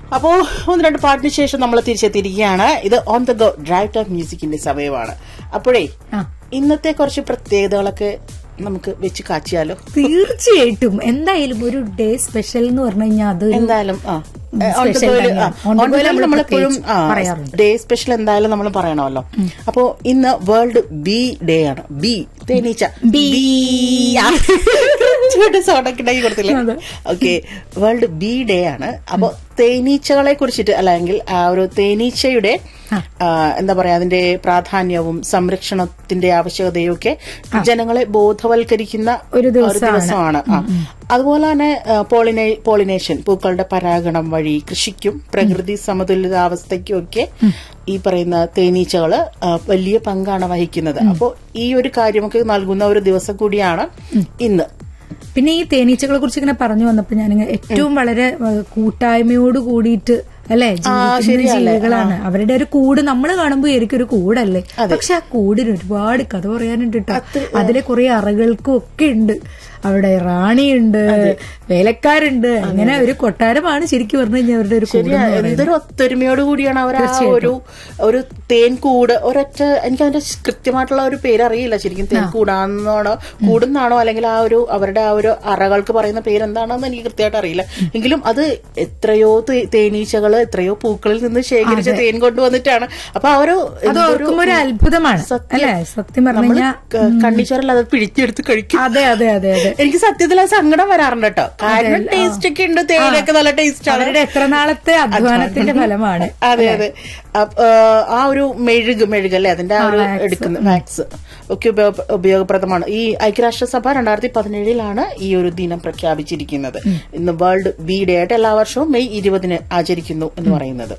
അപ്പോ ഒന്ന് രണ്ട് പാട്ടിന് ശേഷം നമ്മൾ തിരിച്ചെത്തിയിരിക്കുകയാണ് ഇത് on the go drive time മ്യൂസിക്കിന്റെ സമയമാണ് അപ്പോഴേ ആ. ഇന്നത്തെ കുറച്ച് പ്രത്യേകതകളൊക്കെ നമുക്ക് വെച്ച് കാച്ചിയാലോ തീർച്ചയായിട്ടും എന്തായാലും ഒരു ഡേ സ്പെഷ്യൽ എന്ന് പറഞ്ഞു കഴിഞ്ഞാൽ അത് എന്തായാലും ആ ഉം, ഏ, on the special go ല്, തന്നെയാണ്. ആ, On the on the go go ല് നമ്മള് നമ്മളെപ്പോഴും പ്രത്യേകിച്ച് പറയാറുണ്ട്. ഡേ സ്പെഷ്യൽ എന്തായാലും നമ്മൾ പറയണമല്ലോ അപ്പോ ഇന്ന് വേൾഡ് ബി ഡേ ആണ് ബി തേനീച്ച ബീ. സോഡക്കിണ്ടാക്കി കൊടുത്തില്ലേ അതെ. ഓക്കെ വേൾഡ് ബി ഡേ ആണ് അപ്പോ തേനീച്ചകളെ കുറിച്ചിട്ട് അല്ലെങ്കിൽ ആ ഒരു തേനീച്ചയുടെ ആ, എന്താ പറയാ അതിന്റെ പ്രാധാന്യവും സംരക്ഷണത്തിന്റെ ആവശ്യകതയും ഒക്കെ ജനങ്ങളെ ബോധവൽക്കരിക്കുന്ന ഒരു ദിവസമാണ്. ദിവസമാണ് ആ. അതുപോലെ തന്നെ ആ, പോളിനേ പോളിനേഷൻ പൂക്കളുടെ പരാഗണം വഴി കൃഷിക്കും പ്രകൃതി സമതുലിതാവസ്ഥയ്ക്കും ഒക്കെ ഈ പറയുന്ന തേനീച്ചകള് ആ, വലിയ പങ്കാണ് വഹിക്കുന്നത് അപ്പോൾ ഈ ഒരു കാര്യമൊക്കെ നൽകുന്ന ഒരു ദിവസം കൂടിയാണ് ഇന്ന് പിന്നെ ഈ തേനീച്ചകളെ കുറിച്ച് ഇങ്ങനെ പറഞ്ഞു വന്നപ്പോ ഞാൻ ഏറ്റവും വളരെ ഏഹ്, കൂട്ടായ്മയോട് കൂടിയിട്ട് അല്ലെ ജീവിക്കുന്ന ശരിയല്ലേ? ജീവികളാണ് അവരുടെ ഒരു കൂട് നമ്മൾ കാണുമ്പോൾ എനിക്കൊരു കൂടല്ലേ പക്ഷെ ആ കൂടിന് ഒരുപാട് കഥ പറയാനുണ്ട് കേട്ടോ അതിലെ കുറെ അറകൾക്കും ഒക്കെ ഉണ്ട് അവിടെ റാണിയുണ്ട് വേലക്കാരുണ്ട് അങ്ങനെ ഒരു കൊട്ടാരമാണ് ശരിക്കും പറഞ്ഞു കഴിഞ്ഞാൽ അവരുടെ ഒരു കൂട് ശരിയാ എന്തൊരു ഒത്തൊരുമയോട് കൂടിയാണ് അവർ ആ ഒരു ഒരു തേൻ കൂട് ഒരൊറ്റ എനിക്ക് അതിന്റെ കൃത്യമായിട്ടുള്ള ഒരു പേര് അറിയില്ല ശരിക്കും തേൻ കൂടാണെന്നാണോ കൂടുന്നാണോ അല്ലെങ്കിൽ ആ ഒരു അവരുടെ ആ ഒരു അറകൾക്ക് പറയുന്ന പേര് എന്താണെന്ന് എനിക്ക് കൃത്യമായിട്ട് അറിയില്ല എങ്കിലും അത് എത്രയോ തേ- തേനീച്ചകള് എത്രയോ പൂക്കളിൽ നിന്ന് ശേഖരിച്ച തേൻ കൊണ്ടുവന്നിട്ടാണ് അപ്പൊ ആ ഒരു അത് ഓർക്കുമ്പോ ഒരു അത്ഭുതമാണ് അല്ലെ സത്യം പറഞ്ഞു നമ്മള് കഴിഞ്ഞാൽ ക- കണ്ണിച്ചോരല്ല അത് പിടിച്ചെടുത്ത് കഴിക്കും അതെ അതെ അതെ അതെ എനിക്ക് സത്യത്തിൽ ആ സങ്കടം വരാറുണ്ട് കേട്ടോ കാരണം ടേസ്റ്റ് ഒക്കെ ഉണ്ട് തേയിലൊക്കെ നല്ല ടേസ്റ്റ് ആണ് അവരുടെ എത്ര നാളത്തെ അധ്വാനത്തിന്റെ ഫലമാണ് അതെ അതെ അപ്പ, ആ, ആ ഒരു മെഴുക് മെഴുക് അല്ലേ അതിന്റെ ആ ഒരു എടുക്കുന്ന വാക്സ് ഒക്കെ ഉപയോഗ- ഉപയോഗപ്രദമാണ് ഈ ഐക്യരാഷ്ട്രസഭ രണ്ടായിരത്തി പതിനേഴിലാണ് ഈ ഒരു ദിനം പ്രഖ്യാപിച്ചിരിക്കുന്നത് ഇന്ന് വേൾഡ് ബി ഡേ ആയിട്ട് എല്ലാ വർഷവും മെയ് ഇരുപതിന് ആചരിക്കുന്നു എന്ന് പറയുന്നത്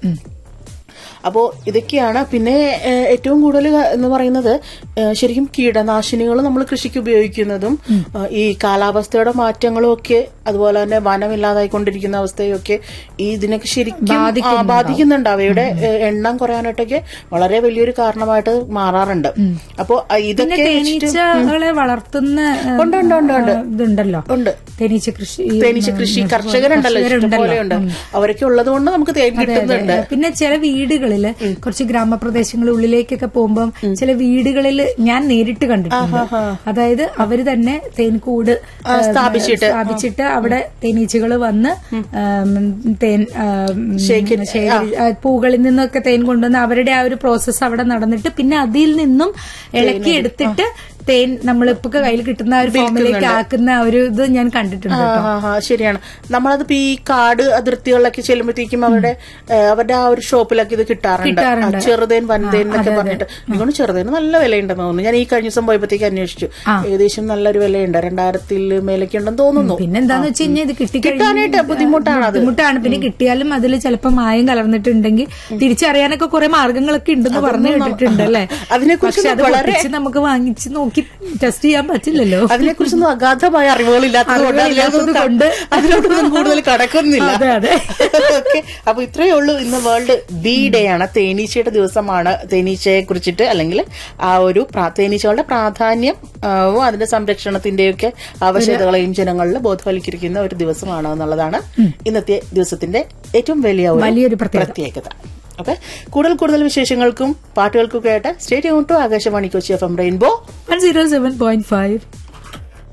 അപ്പോ ഇതൊക്കെയാണ് പിന്നെ ഏഹ്, ഏറ്റവും കൂടുതൽ എന്ന് പറയുന്നത് ഏഹ്, ശരിക്കും കീടനാശിനികൾ നമ്മൾ കൃഷിക്ക് ഉപയോഗിക്കുന്നതും ഏഹ്, ഈ കാലാവസ്ഥയുടെ മാറ്റങ്ങളും ഒക്കെ അതുപോലെ തന്നെ വനമില്ലാതായിക്കൊണ്ടിരിക്കുന്ന അവസ്ഥയൊക്കെ ഈ ഇതിനൊക്കെ ശരിക്കും ആ, ബാധിക്കുന്നുണ്ട് അവയുടെ ഏഹ്, എണ്ണം കുറയാനായിട്ടൊക്കെ വളരെ വലിയൊരു കാരണമായിട്ട് മാറാറുണ്ട് അപ്പോ ആ, പിന്നെ ഇതൊക്കെ തേനീച്ചകളെ വളർത്തുന്ന ഏഹ്, ഉണ്ട്, ഉണ്ട്, ഉണ്ട്, ഉണ്ട്. ആ, ഇതുണ്ടല്ലോ ഉണ്ട് തേനീച്ച കൃഷി തേനീച്ച കൃഷി കർഷകരുണ്ടല്ലോ ഇഷ്ടംപോലെ ഉണ്ട് അവരൊക്കെ ഉള്ളത് കൊണ്ട് നമുക്ക് തേൻ കിട്ടുന്നുണ്ട് പിന്നെ ചില വീടുകളില് കുറച്ച് ഗ്രാമപ്രദേശങ്ങളിൽ ഉള്ളിലേക്കൊക്കെ പോകുമ്പോൾ ചില വീടുകളിൽ ഞാൻ നേരിട്ട് കണ്ടിട്ടുണ്ട് അതായത് അവര് തന്നെ തേൻകൂട് ഏഹ്, സ്ഥാപിച്ചിട്ട്. സ്ഥാപിച്ചിട്ട് അവിടെ തേനീച്ചകൾ വന്ന് ഏം, തേൻ ഏം, ശേഖരി- ആ, പൂകളിൽ നിന്നൊക്കെ തേൻ കൊണ്ടുവന്ന് അവരുടെ ആ ഒരു പ്രോസസ്സ് അവിടെ നടന്നിട്ട് പിന്നെ അതിൽ നിന്നും ഇളക്കി എടുത്തിട്ട് തേൻ നമ്മളിപ്പോ കയ്യിൽ കിട്ടുന്ന ആ ഒരു ഫോമിലേക്ക് ആക്കുന്ന ആ ഒരു ഇത് ഞാൻ കണ്ടിട്ടുണ്ട് ആ, ആ, ആ, ശരിയാണ് നമ്മളത് ഇപ്പൊ ഈ കാട് അതിർത്തികളിലൊക്കെ ചെല്ലുമ്പോഴത്തേക്കും അവരുടെ ഏഹ്, അവരുടെ ആ ഒരു ഷോപ്പിലൊക്കെ ഇത് കിട്ടാറുണ്ട് ആ, ചെറുതേൻ വൻതേൻ എന്നൊക്കെ പറഞ്ഞിട്ട് എനിക്കൊണ്ട് ചെറുതേന് നല്ല വിലയുണ്ടെന്ന് തോന്നുന്നു ഞാൻ ഈ കഴിഞ്ഞ ദിവസം പോയപ്പോഴത്തേക്ക് അന്വേഷിച്ചു ഏകദേശം നല്ലൊരു വിലയുണ്ട് രണ്ടായിരത്തിൽ മേലേക്ക് ഉണ്ടെന്ന് തോന്നുന്നു പിന്നെന്താന്ന് വെച്ച് കഴിഞ്ഞാൽ ഇത് കിട്ടാനായിട്ട് ബുദ്ധിമുട്ടാണ് അത് ബുദ്ധിമുട്ടാണ് പിന്നെ കിട്ടിയാലും അതിൽ ചിലപ്പോൾ മായം കലർന്നിട്ടുണ്ടെങ്കിൽ തിരിച്ചറിയാനൊക്കെ കുറെ മാർഗങ്ങളൊക്കെ ഉണ്ടെന്ന് പറഞ്ഞു കേട്ടിട്ടുണ്ട് അല്ലേ അതിനെക്കുറിച്ച് പക്ഷെ അത് വളരെ- പൊട്ടിച്ച് നമുക്ക് വാങ്ങിച്ച് നോക്കി ടെസ്റ്റ് ചെയ്യാൻ പറ്റില്ലല്ലോ അതിനെക്കുറിച്ചൊന്നും അഗാധമായ അറിവുകളില്ലാത്തത് കൊണ്ട് അറിവുകളില്ലാത്തത് കൊണ്ട് അതിലോട്ടൊന്നും കൂടുതൽ കടക്കുന്നില്ല അതെ, അതെ. ഓക്കെ അപ്പൊ ഇത്രയേ ഉള്ളൂ ഇന്ന് വേൾഡ് ബി ഡേ ആണ് തേനീച്ചയുടെ ദിവസമാണ് തേനീച്ചയെ കുറിച്ചിട്ട് അല്ലെങ്കിൽ ആ ഒരു പ്രാ- തേനീച്ചകളുടെ പ്രാധാന്യം ആ, ഉം, അതിന്റെ സംരക്ഷണത്തിന്റെയൊക്കെ ആവശ്യകതകളെയും ജനങ്ങളിൽ ബോധവൽക്കരിക്കുന്ന ഒരു ദിവസമാണ് എന്നുള്ളതാണ് ഇന്നത്തെ ദിവസത്തിന്റെ ഏറ്റവും വലിയ ഒരു വലിയൊരു പ്രത്യേകത. പ്രത്യേകത ഓക്കെ കൂടുതൽ കൂടുതൽ വിശേഷങ്ങൾക്കും പാട്ടുകൾക്കും കേട്ട് stay tuned to Akashvani Kochi F M rainbow one zero seven point five